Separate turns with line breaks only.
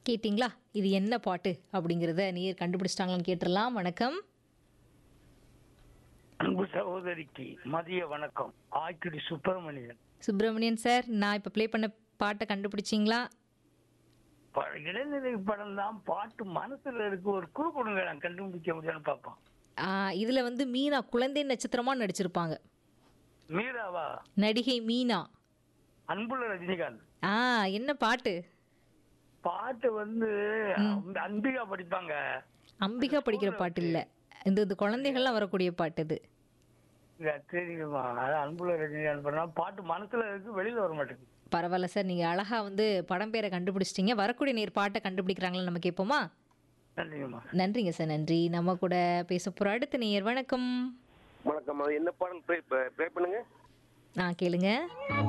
கேட்டிங்களா இது என்ன பாட்டு அப்படிங்கிறத நீர் கண்டுபிடிச்சிட்டாங்களான்னு கேட்டுடலாம் வணக்கம்
அன்பு சகோதரிக்கு மதிய வணக்கம் ஆய்க்குடி சுப்பிரமணியன்
சுப்பிரமணியன் சார் நான் இப்போ ப்ளே பண்ண பாட்டை கண்டுபிடிச்சிங்களா
ப- இடைநிலை படம் தான் பாட்டு மனசுல இருக்கு ஒரு குழு கொடுங்க நான் கண்டுபிடிக்க முடியும்னு பார்ப்போம்
இதில் வந்து மீனா குழந்தை நட்சத்திரமா நடிச்சிருப்பாங்க
மீராவா
நடிகை மீனா
அன்புள்ள ரஜினிகாந்த்
ஆ என்ன பாட்டு
பாட்டு வந்து அந்த அன்பிகா படிப்பாங்க
அம்பிகா படிக்கிற பாட்டு இல்லை இந்த இந்த குழந்தைகள்லாம் வரக்கூடிய பாட்டு இது
இல்ல, தெரியுமா அது அன்புள்ள ரஜினிகாந்த் பண்ணா பாட்டு மனசுல இருக்கு வெளியில வர மாட்டேங்குது
பரவாயில்ல சார் நீங்கள் அழகாக வந்து படம் பேரை கண்டுபிடிச்சிட்டீங்க வரக்கூடிய நேர் பாட்டை கண்டுபிடிக்கிறாங்களா நம்ம கேட்போமா
நன்றிங்கம்மா
நன்றிங்க சார் நன்றி நம்ம கூட பேச போகிற அடுத்த நேயர் வணக்கம்
வணக்கம் அது என்ன பாடல் ப்ளே ப்ளே பண்ணுங்க
ஆ கேளுங்க